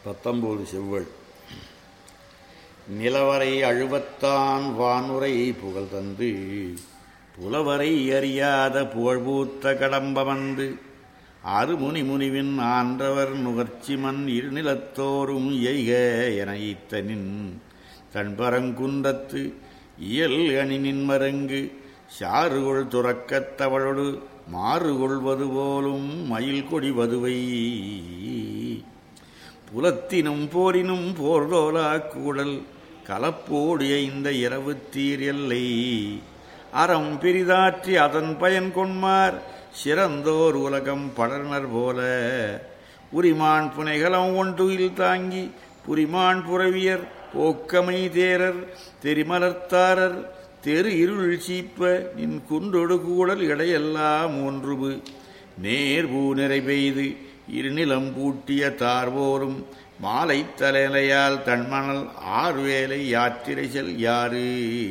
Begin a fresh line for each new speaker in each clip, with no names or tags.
பத்தொன்பது செவ்வல் நிலவரை அழுவத்தான் வானுரை புகழ் தந்து புலவரை அறியாத புகழ்பூத்த கடம்ப வந்து அருமுனி முனிவின் ஆன்றவர் நுகர்ச்சிமன் இருநிலத்தோறும் எய்க என ஈத்தனின் தன்பரங்குன்றத்து இயல் அணினின் மருங்கு சாறுகொள் துறக்கத் தவளொடு மாறுகொள்வது போலும் மயில் கொடிவதுவை புலத்தினும் போரினும் போர்தோலா கூடல் கலப்போடு இந்த இரவு தீர் எல்லை அறம் பெரிதாற்றி அதன் பயன் கொண்மார் சிறந்தோர் உலகம் படர்னர் போல உரிமான் புனைகளம் ஒன்றுயில் தாங்கி புரிமான் புறவியர் போக்கமை தேரர் தெரிமலர்த்தாரர் தெரு இருள் சீப்ப நின் குன்றொடு கூடல் இடையெல்லாம் ஒன்றுபு நேர்பூ நிறை பெய்து இருநிலம் பூட்டிய தார்வோரும் மாலை தலையலையால் தன்மணல் ஆர்வேலை யாத்திரைச்சல் யாரு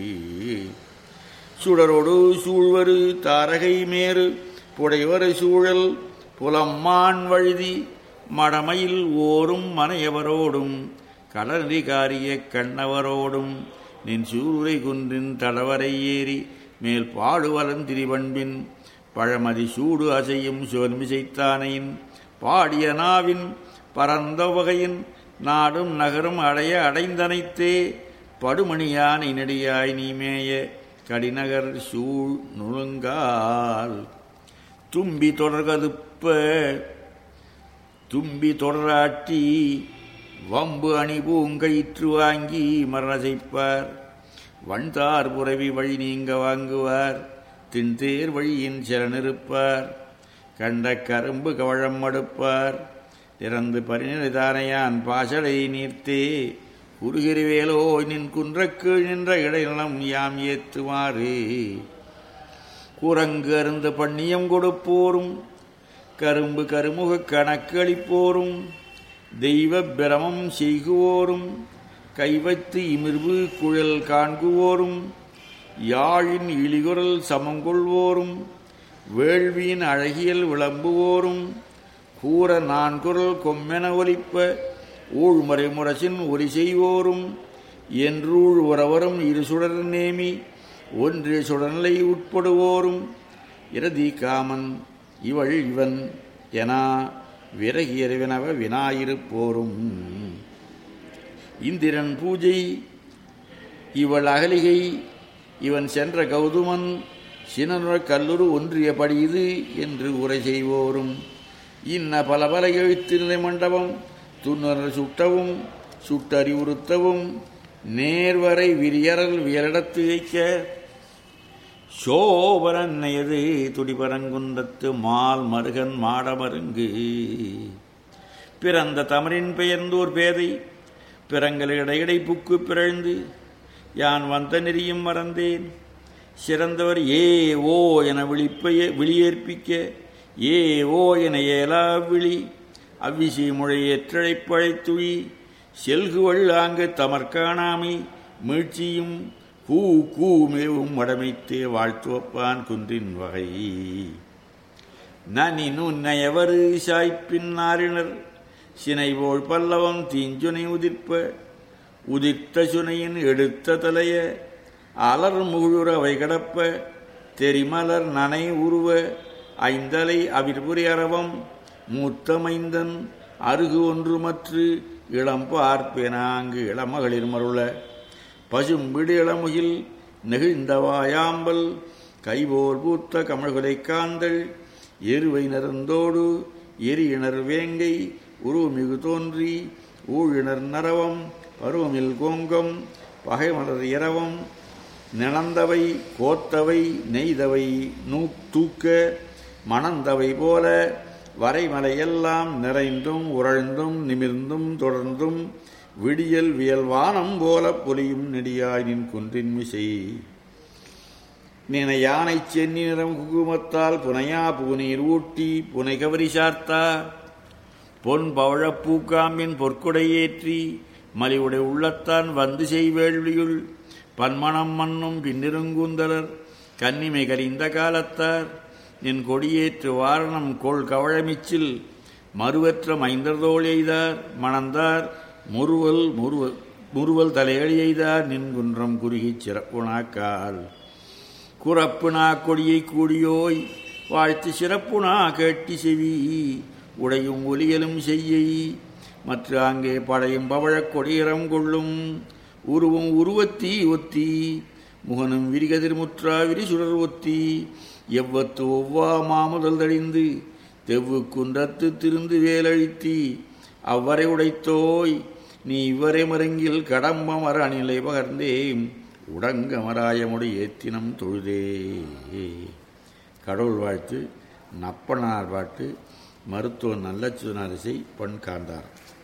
சுடரோடு சூழ்வரு தாரகை மேறு புடைவரு சூழல் புலம்மான் வழுதி மடமையில் ஓரும் மனையவரோடும் கடலதிகாரிய கண்ணவரோடும் நின் சூருரை குன்றின் தடவரை ஏறி மேல் பாடுவலன் திரிவன்பின் பழமதி சூடு அசையும் சுவன்மிசைத்தானையின் பாடிய நாவின் பரந்த வகையின் நாடும் நகரும் அடைய அடைந்தனைத்தே படுமணியானை நெடியாய் நீமேய கடிநகர் சூழ் நுழுங்கால் தும்பி தொடர்கதுப்ப தும்பி தொடராட்டி வம்பு அணி பூங்கயிற்று வாங்கி மரணசைப்பார் வண்தார் புறவி வழி நீங்க வாங்குவார் தின்தேர் வழியின் சரணிருப்பார் கண்ட கரும்பு கவழம் மடுப்பார் திறந்து பரிநிலைதானையான் பாசலை நீர்த்தே குறுகிறிவேலோ நின் குன்றக்கீழ் நின்ற இடைநலம் யாம் ஏத்துமாறு குரங்கு அருந்த பண்ணியம் கொடுப்போரும் கரும்பு கருமுக கணக்களிப்போரும் தெய்வ பிரமம் செய்குவோரும் கைவைத்து இமிர்வு குழல் காண்குவோரும் யாழின் இழிகுரல் சமங்கொள்வோரும் வேள்வியின் அழகியல் விளம்புவோரும் கூற நான் குரல் கொம்மென ஒலிப்ப ஊழ்மறை முரசின் ஒலி செய்வோரும் என்றூழ் உறவரும் இரு சுடர் நேமி ஒன்றிய சுடநிலை உட்படுவோரும் இரதி காமன் இவள் இவன் என விறகியறிவினவ வினாயிருப்போரும் இந்திரன் பூஜை இவள் அகலிகை இவன் சென்ற கௌதுமன் சினனுர கல்லுரு ஒன்றியபடி இது என்று உரை செய்வோரும் இன்ன பல பல எழுத்து நிலை மண்டபம் துண்ணுற சுட்டவும் சுட்டறிவுறுத்தவும் நேர்வரை விரியரல் வியலிடத்து வைக்க சோபரன்னையது துடிபரங்குன்றத்து மால் மருகன் மாடமருங்கு பிறந்த தமிழின் பெயர்ந்தோர் பேதை பிறங்கள் இடையிடை புக்கு பிறழ்ந்து யான் வந்த நெறியும் மறந்தேன் சிறந்தவர் ஏ ஓ என விழிப்பைய விழியேற்பிக்க ஏ ஓ என ஏலா விழி அவ்விசி முழையேற்றழைப்பழைத்துழி செல்குவள் ஆங்கு தமர்காணாமை மீழ்ச்சியும் கூ கூ மேவும் மடமைத்தே வாழ்த்துவப்பான் குன்றின் வகை நனி நுன்னையவரு சாய்ப்பின் நாரினர் சினைபோல் பல்லவம் தீஞ்சுனை உதிர்ப்ப உதிர்த்த சுனையின் எடுத்த தலைய அலர் முகுழுற அவை கடப்ப தெரிமலர் நனை உருவ ஐந்தலை அவிர்புரி அரவம் மூத்தமைந்தன் அருகு ஒன்று மற்று இளம் பார்ப்பெனாங்கு இளமகளிர் மருள பசும்பிடி இளமுகில் நெகிழ்ந்த வாயாம்பல் கைபோல் பூத்த கமழ்குலை காந்தள் எருவை நருந்தோடு எரியினர் வேங்கை உருவமிகு தோன்றி ஊழினர் நரவம் பருவமில் கோங்கம் பகைமலர் இரவம் நினந்தவை கோத்தவை நெய்தவை நூ தூக்க மணந்தவை போல வரைமலையெல்லாம் நிறைந்தும் உரழ்ந்தும் நிமிர்ந்தும் தொடர்ந்தும் விடியல் வியல்வானம் போல பொலியும் நெடியாய் நின் குன்றின் மிசை நின யானை சென்னி நிறம் குகுமத்தால் புனையா பூநீர் ஊட்டி புனை கவரி சார்த்தா பொன் பவழப் பூக்காம்பின் பொற்கொடை ஏற்றி மலிவுடை உள்ளத்தான் வந்து செய்வேள்வியுள் பன்மணம் மண்ணும் பின்னிருங்கூந்தலர் கன்னிமை கரிந்த காலத்தார் நின் கொடியேற்று வாரணம் கொள் கவழமிச்சில் மறுவற்ற மைந்தர்தோள் எய்தார் மணந்தார் முறுவல் முறுவல் முறுவல் தலையழி எய்தார் நின்குன்றம் குறுகிச் சிறப்புனாக்கால் குறப்புனா கொடியை கூடியோய் வாழ்த்து சிறப்புனா கேட்டி செவி உடையும் ஒலியலும் செய்யை மற்ற அங்கே படையும் பவழக் கொடியிறம் கொள்ளும் உருவும் உருவத்தி ஒத்தி முகனும் விரிகதிர் முற்றா விரிசுடர் ஒத்தி எவ்வத்து ஒவ்வா மாமுதல் தடிந்து தெவ்வு குன்றத்து திருந்து வேலழித்தி அவ்வரை உடைத்தோய் நீ இவ்வரை மருங்கில் கடம்ப மர அணிலை பகர்ந்தே உடங்கமராயமுடி ஏத்தினம் தொழுதே கடவுள் வாழ்த்து நப்பனார் பாட்டு மருத்துவ நல்லச்சுதனாரிசை பண் காந்தார்